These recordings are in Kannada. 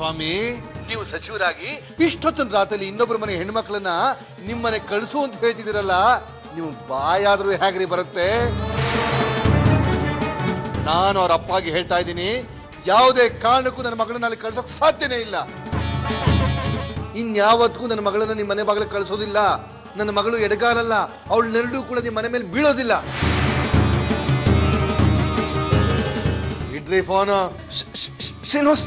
ಸ್ವಾಮಿ ನೀವು ಸಚಿವರಾಗಿ ಇಷ್ಟೊತ್ತಿನ ರಾತ್ರಿ ಇನ್ನೊಬ್ಬರ ಮನೆ ಹೆಣ್ಮಕ್ಳನ್ನ ನಿಮ್ಮನೆ ಕಳಿಸು ಅಂತ ಹೇಳ್ತಿದ್ದೀರಲ್ಲ ನೀವು ಬಾಯಾದ್ರೂ ಹೇಗ್ರಿ ಬರುತ್ತೆ ನಾನು ಅವ್ರ ಅಪ್ಪಾಗಿ ಹೇಳ್ತಾ ಇದ್ದೀನಿ ಯಾವುದೇ ಕಾರಣಕ್ಕೂ ನನ್ನ ಮಗಳನ್ನ ಅಲ್ಲಿ ಕಳ್ಸೋಕ್ ಸಾಧ್ಯನೇ ಇಲ್ಲ ಇನ್ಯಾವತ್ತಿಗೂ ನನ್ನ ಮಗಳನ್ನ ನಿಮ್ಮ ಮನೆ ಬಾಗಿಲಿಗೆ ಕಳಿಸೋದಿಲ್ಲ ನನ್ನ ಮಗಳು ಎಡಗಾಲಲ್ಲ ಅವಳು ನೆರಳು ಕೂಡ ನಿಮ್ಮ ಮನೆ ಮೇಲೆ ಬೀಳೋದಿಲ್ಲ ಇಡ್ರಿ ಫೋನು ಶ್ರೀನಿವಾಸ್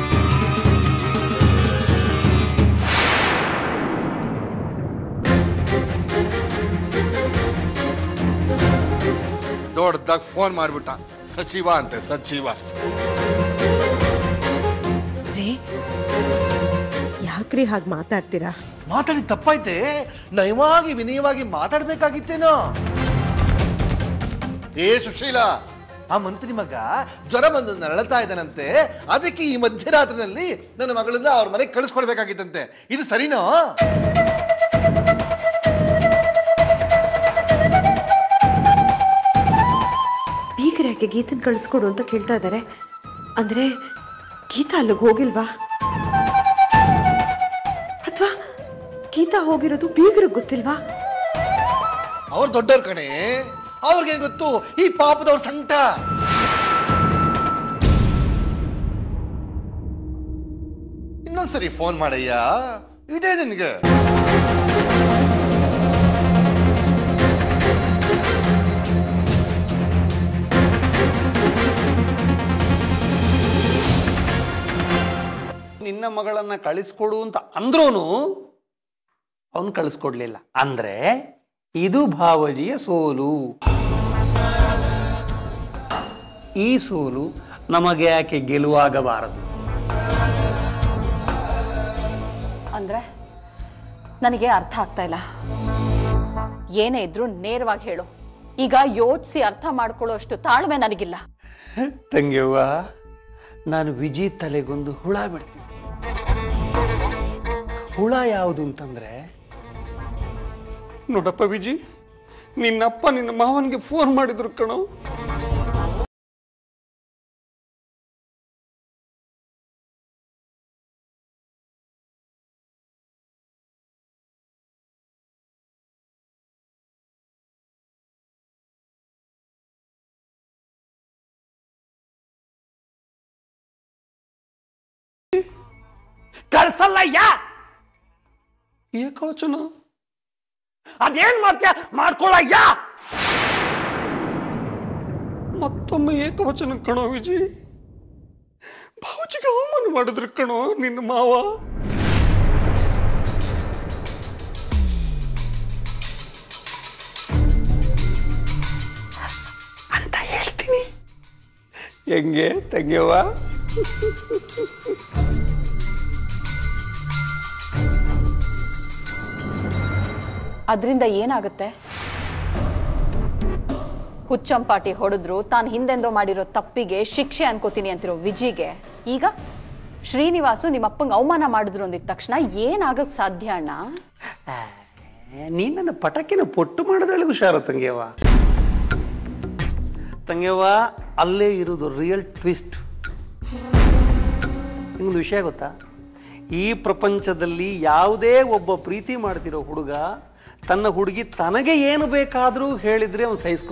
ದೊಡ್ಡದಾಗ ಫೋನ್ ಮಾಡ್ಬಿಟ್ಟ ಸಚಿವ ಅಂತೆ ಸಚಿವ ರೇ ಯಾಕ್ರಿ ಹಾಗೆ ಮಾತಾಡ್ತೀರಾ ಮಾತಾಡಿ ತಪ್ಪಾಯ್ತೆ ನಯವಾಗಿ ವಿನಯವಾಗಿ ಮಾತಾಡ್ಬೇಕಾಗಿತ್ತೇನೋ ಏ ಸುಶೀಲ ಆ ಮಂತ್ರಿ ಮಗ ಜ್ವರ ಬಂದು ನರಳತಾ ಇದ್ದಾನಂತೆ ಅದಕ್ಕೆ ಈ ಮಧ್ಯರಾತ್ರಿನಲ್ಲಿ ನನ್ನ ಮಗಳನ್ನ ಅವ್ರ ಮನೆಗೆ ಕಳಿಸ್ಕೊಡ್ಬೇಕಾಗಿತ್ತಂತೆ ಇದು ಸರಿನೋ ಬೀಗರು ಯಾಕೆ ಗೀತನ್ ಕಳಿಸ್ಕೊಡು ಅಂತ ಕೇಳ್ತಾ ಇದ್ದಾರೆ ಅಂದ್ರೆ ಗೀತಾ ಅಲ್ಲಿಗೆ ಹೋಗಿಲ್ವಾ ಅಥವಾ ಗೀತಾ ಹೋಗಿರೋದು ಬೀಗರಿಗೆ ಗೊತ್ತಿಲ್ವಾ ಅವ್ರು ದೊಡ್ಡವ್ರ ಕಣೆ ಅವ್ರಿಗೇನ್ ಗೊತ್ತು ಈ ಪಾಪದವ್ರ ಸಂಕಟ ಇನ್ನೊಂದ್ಸರಿ ಫೋನ್ ಮಾಡಯ್ಯ ಇದೇ ನಿನ್ಗೆ ನಿನ್ನ ಮಗಳನ್ನ ಕಳಿಸ್ಕೊಡು ಅಂತ ಅಂದ್ರೂ ಅವನು ಕಳಿಸ್ಕೊಡ್ಲಿಲ್ಲ ಅಂದ್ರೆ ಇದು ಭಾವಜಿಯ ಸೋಲು ಈ ಸೋಲು ನಮಗೆ ಯಾಕೆ ಗೆಲುವಾಗಬಾರದು ಅಂದ್ರೆ ನನಗೆ ಅರ್ಥ ಆಗ್ತಾ ಇಲ್ಲ ಏನೇ ಇದ್ರೂ ನೇರವಾಗಿ ಹೇಳು ಈಗ ಯೋಚಿಸಿ ಅರ್ಥ ಮಾಡ್ಕೊಳ್ಳೋ ಅಷ್ಟು ತಾಳ್ಮೆ ನನಗಿಲ್ಲ ತಂಗಿಯವ್ವ ನಾನು ವಿಜಿ ತಲೆಗೊಂದು ಹುಳ ಬಿಡ್ತೀನಿ ಹುಳ ಯಾವುದು ಅಂತಂದ್ರೆ ನೋಡಪ್ಪ ವಿಜಿ ನಿನ್ನಪ್ಪ ನಿನ್ನ ಮಾವನಿಗೆ ಫೋನ್ ಮಾಡಿದ್ರು ಕಣೋ ಕಳ್ಸಲ್ಲಯ್ಯ ಏಕವಚನ ಅದೇನ್ ಮಾಡ್ತೀಯ ಮಾಡ್ಕೊಳ್ಳಯ್ಯ ಮತ್ತೊಮ್ಮೆ ಏಕವಚನ ಕಣೋ ವಿಜಿ ಭಾವಚಿಗೆ ಅವಮಾನ ಮಾಡಿದ್ರು ಕಣೋ ನಿನ್ನ ಮಾವ ಅಂತ ಹೇಳ್ತೀನಿ ಹೆಂಗೆ ತಂಗ್ಯವ್ವ ಅದರಿಂದ ಏನಾಗುತ್ತೆ ಹುಚ್ಚಂಪಾಟಿ ಹೊಡೆದ್ರು ತಾನು ಹಿಂದೆಂದೋ ಮಾಡಿರೋ ತಪ್ಪಿಗೆ ಶಿಕ್ಷೆ ಅನ್ಕೋತೀನಿ ಅಂತಿರೋ ವಿಜಿಗೆ ಈಗ ಶ್ರೀನಿವಾಸು ನಿಮ್ಮಪ್ಪಂಗೆ ಅವಮಾನ ಮಾಡಿದ್ರು ಅಂದಿದ ತಕ್ಷಣ ಏನಾಗಕ್ ಸಾಧ್ಯ ಅಣ್ಣ ನೀನ್ ನನ್ನ ಪಟಾಕಿನ ಪೊಟ್ಟು ಮಾಡೋದ್ರಲ್ಲಿ ಹುಷಾರು ತಂಗ್ಯವ್ವ ತಂಗ್ಯವ್ವ ಅಲ್ಲೇ ಇರೋದು ರಿಯಲ್ ಟ್ವಿಸ್ಟ್ ನಿಮ್ಗೊಂದು ವಿಷಯ ಗೊತ್ತಾ ಈ ಪ್ರಪಂಚದಲ್ಲಿ ಯಾವುದೇ ಒಬ್ಬ ಪ್ರೀತಿ ಮಾಡ್ತಿರೋ ಹುಡುಗ ತನ್ನ ಹುಡುಗಿ ತನಗೆ ಏನು ಬೇಕಾದರೂ ಹೇಳಿದ್ರೆ ಅವ್ನು ಸಹಿಸ್ಕೊ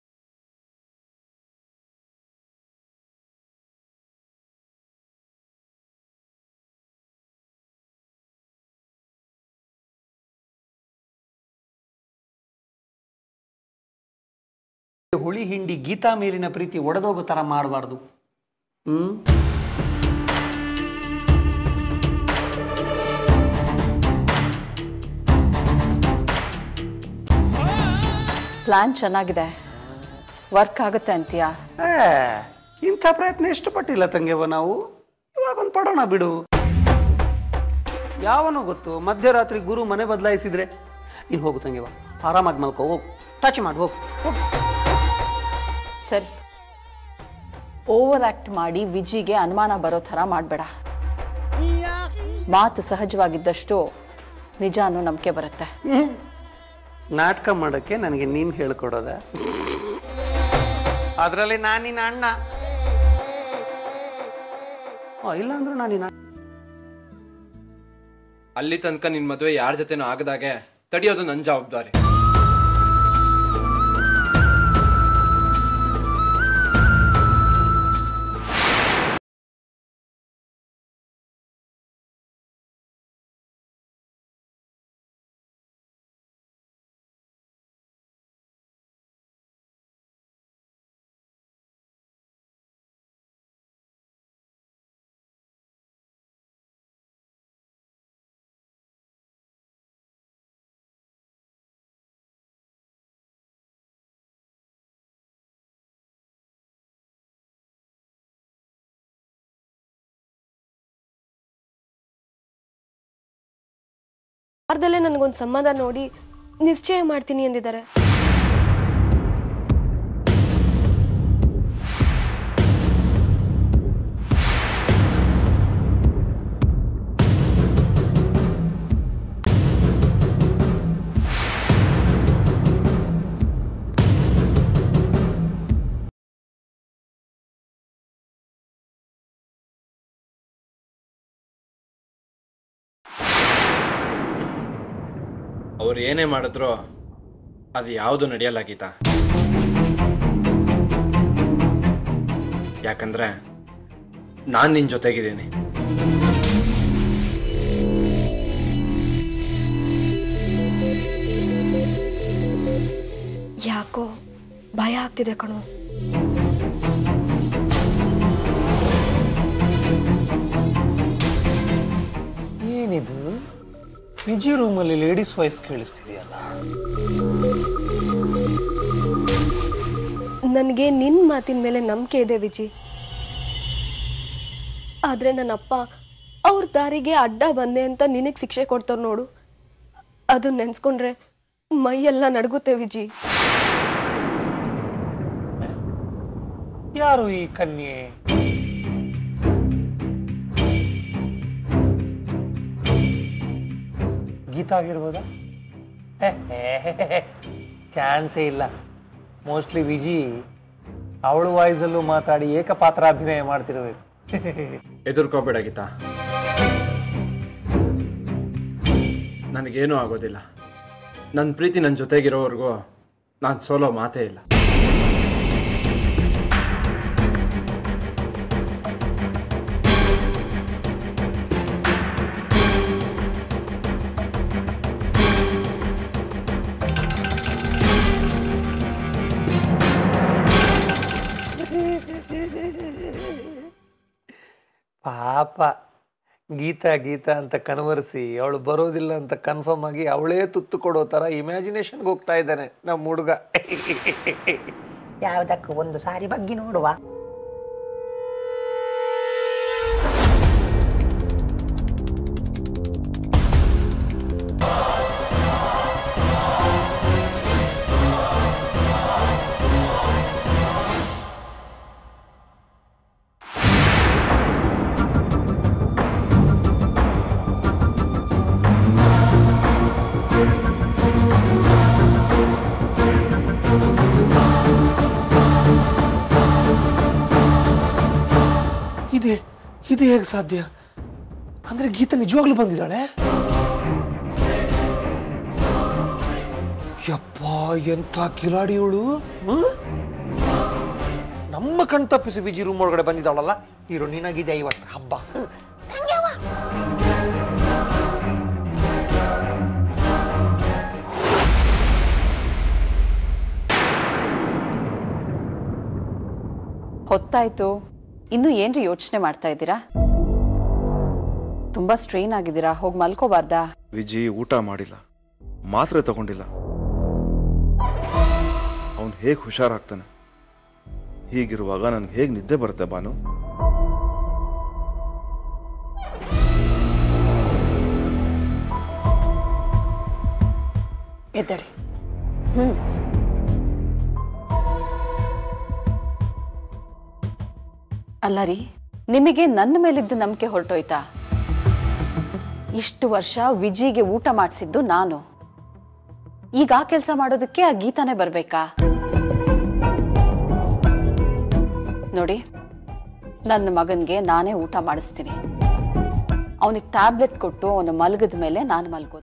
ಹುಳಿ ಹಿಂಡಿ ಗೀತಾ ಮೇಲಿನ ಪ್ರೀತಿ ಒಡೆದೋಗೋ ಥರ ಮಾಡಬಾರ್ದು ಹ್ಮ್ ಪ್ಲಾನ್ ಚೆನ್ನಾಗಿದೆ ವರ್ಕ್ ಆಗುತ್ತೆ ಅಂತೀಯಾ ಏ, ಇಂಥ ಪ್ರಯತ್ನ ಇಷ್ಟಪಟ್ಟಿಲ್ಲ ತಂಗೆವ ನಾವು ಇವಾಗ ಒಂದು ಪಡೋಣ ಬಿಡು ಯಾವನೋ ಗೊತ್ತು ಮಧ್ಯರಾತ್ರಿ ಗುರು ಮನೆ ಬದಲಾಯಿಸಿದ್ರೆ ನೀನು ಹೋಗು ತಂಗೆವ ಆರಾಮಾಗಿ ಮಲ್ಕೋ ಹೋಗು ಟಚ್ ಮಾಡಿ ಹೋಗು ಹೋಗು ಸರಿ ಓವರ್ ಆಕ್ಟ್ ಮಾಡಿ ವಿಜಿಗೆ ಅನುಮಾನ ಬರೋ ಥರ ಮಾಡಬೇಡ ಮಾತು ಸಹಜವಾಗಿದ್ದಷ್ಟು ನಿಜ ಅನ್ನೋ ನಂಬಿಕೆ ಬರುತ್ತೆ ನಾಟಕ ಮಾಡೋಕ್ಕೆ ನನಗೆ ನೀನು ಹೇಳ್ಕೊಡೋದ ಅದರಲ್ಲಿ ನಾನು ನಿನ್ನ ಅಣ್ಣ ಆ, ಇಲ್ಲ ಅಂದ್ರೂ ನಾನು ನಿನ್ನ ಅಲ್ಲಿ ತನಕ ನಿನ್ ಮದುವೆ ಯಾರ ಜೊತೆನೂ ಆಗದಾಗೆ ತಡಿಯೋದು ನನ್ನ ಜವಾಬ್ದಾರಿ ವಾರದಲ್ಲೇ ನನಗೊಂದು ಸಂಬಂಧ ನೋಡಿ ನಿಶ್ಚಯ ಮಾಡ್ತೀನಿ ಎಂದಿದ್ದಾರೆ ಅವ್ರು ಏನೇ ಮಾಡಿದ್ರು ಅದು ಯಾವುದು ನಡೆಯಲ್ಲ ಗೀತಾ ಯಾಕಂದ್ರೆ ನಾನು ನಿನ್ನ ಜೊತೆಗಿದ್ದೀನಿ ಯಾಕೋ ಭಯ ಆಗ್ತಿದೆ ಕಣೋ ಏನಿದು ವಿಜಿ ರೂಮಲ್ಲಿ ಲೇಡೀಸ್ ವಾಯ್ಸ್ ಕೇಳಿಸ್ತಿದೆಯಲ್ಲ ನನಗೆ ನಿನ್ನ ಮಾತಿನ ಮೇಲೆ ನಂಬಿಕೆ ಇದೆ ವಿಜಿ ಆದರೆ ನನ್ನ ಅಪ್ಪ ಅವ್ರ ದಾರಿಗೆ ಅಡ್ಡ ಬಂದೆ ಅಂತ ನಿನಗೆ ಶಿಕ್ಷೆ ಕೊಡ್ತಾರೆ ನೋಡು ಅದು ನೆನ್ಸ್ಕೊಂಡ್ರೆ ಮೈಯೆಲ್ಲ ನಡುಗುತ್ತೆ ವಿಜಿ ಯಾರು ಈ ಕನ್ಯೆ ಗೀತಾ ಆಗಿರ್ಬೋದಾ ಚಾನ್ಸೇ ಇಲ್ಲ ಮೋಸ್ಟ್ಲಿ ವಿಜಿ ಅವಳು ವಾಯ್ಸಲ್ಲೂ ಮಾತಾಡಿ ಏಕಪಾತ್ರಾಭಿನಯ ಮಾಡ್ತಿರ್ಬೇಕು ಎದುರ್ಕೋಬೇಡ ಗೀತಾ ನನಗೇನೂ ಆಗೋದಿಲ್ಲ ನನ್ನ ಪ್ರೀತಿ ನನ್ನ ಜೊತೆಗಿರೋವರೆಗೂ ನಾನು ಸೋಲೋ ಮಾತೇ ಇಲ್ಲ ಪಾಪ ಗೀತಾ ಗೀತಾ ಅಂತ ಕನ್ವರ್ಸಿ ಅವಳು ಬರೋದಿಲ್ಲ ಅಂತ ಕನ್ಫರ್ಮ್ ಆಗಿ ಅವಳೇ ತುತ್ತು ಕೊಡೋ ಥರ ಇಮ್ಯಾಜಿನೇಷನ್ಗೆ ಹೋಗ್ತಾ ಇದ್ದಾನೆ ನಮ್ಮ ಹುಡುಗ ಯಾವುದಕ್ಕೂ ಒಂದು ಸಾರಿ ಬಗ್ಗಿ ನೋಡುವ ಇದೆ ಇದು ಹೇಗೆ ಸಾಧ್ಯ ಅಂದ್ರೆ ಗೀತಾ ನಿಜವಾಗ್ಲೂ ಬಂದಿದ್ದಾಳೆ ಯಪ್ಪ ಎಂಥ ಕಿಲಾಡಿಯವಳು ನಮ್ಮ ಕಣ್ ತಪ್ಪಿಸಿ ವಿಜಿ ರೂಮ್ ಒಳಗಡೆ ಬಂದಿದ್ದಾಳಲ್ಲ ಹೀರೋ ನೀನಾಗಿದೆ ಇವತ್ತು ಹಬ್ಬ ಹೊತ್ತಾಯ್ತು ಇನ್ನು ಏನ್ರಿ ಯೋಚನೆ ಮಾಡ್ತಾ ಇದ್ದೀರಾ ತುಂಬಾ ಸ್ಟ್ರೈನ್ ಆಗಿದ್ದೀರಾ ಹೋಗಿ ಮಲ್ಕೋಬಾರ್ದಾ ವಿಜಿ ಊಟ ಮಾಡಿಲ್ಲ ಮಾತ್ರೆ ತಗೊಂಡಿಲ್ಲ ಅವನು ಹೇಗೆ ಹುಷಾರಾಗ್ತಾನೆ ಹೀಗಿರುವಾಗ ನನಗೆ ಹೇಗೆ ನಿದ್ದೆ ಬರುತ್ತೆ ಬಾನು ಎದ್ದೇಳಿ ಹ್ಮ್ ಅಲ್ಲ ರೀ ನಿಮಗೆ ನನ್ನ ಮೇಲಿದ್ದ ನಂಬಿಕೆ ಹೊರಟೋಯ್ತಾ ಇಷ್ಟು ವರ್ಷ ವಿಜಿಗೆ ಊಟ ಮಾಡಿಸಿದ್ದು ನಾನು ಈಗ ಆ ಕೆಲಸ ಮಾಡೋದಕ್ಕೆ ಆ ಗೀತಾನೇ ಬರ್ಬೇಕಾ ನೋಡಿ ನನ್ನ ಮಗನ್ಗೆ ನಾನೇ ಊಟ ಮಾಡಿಸ್ತೀನಿ ಅವನಿಗೆ ಟ್ಯಾಬ್ಲೆಟ್ ಕೊಟ್ಟು ಅವನು ಮಲಗಿದ ಮೇಲೆ ನಾನು ಮಲ್ಗೋದು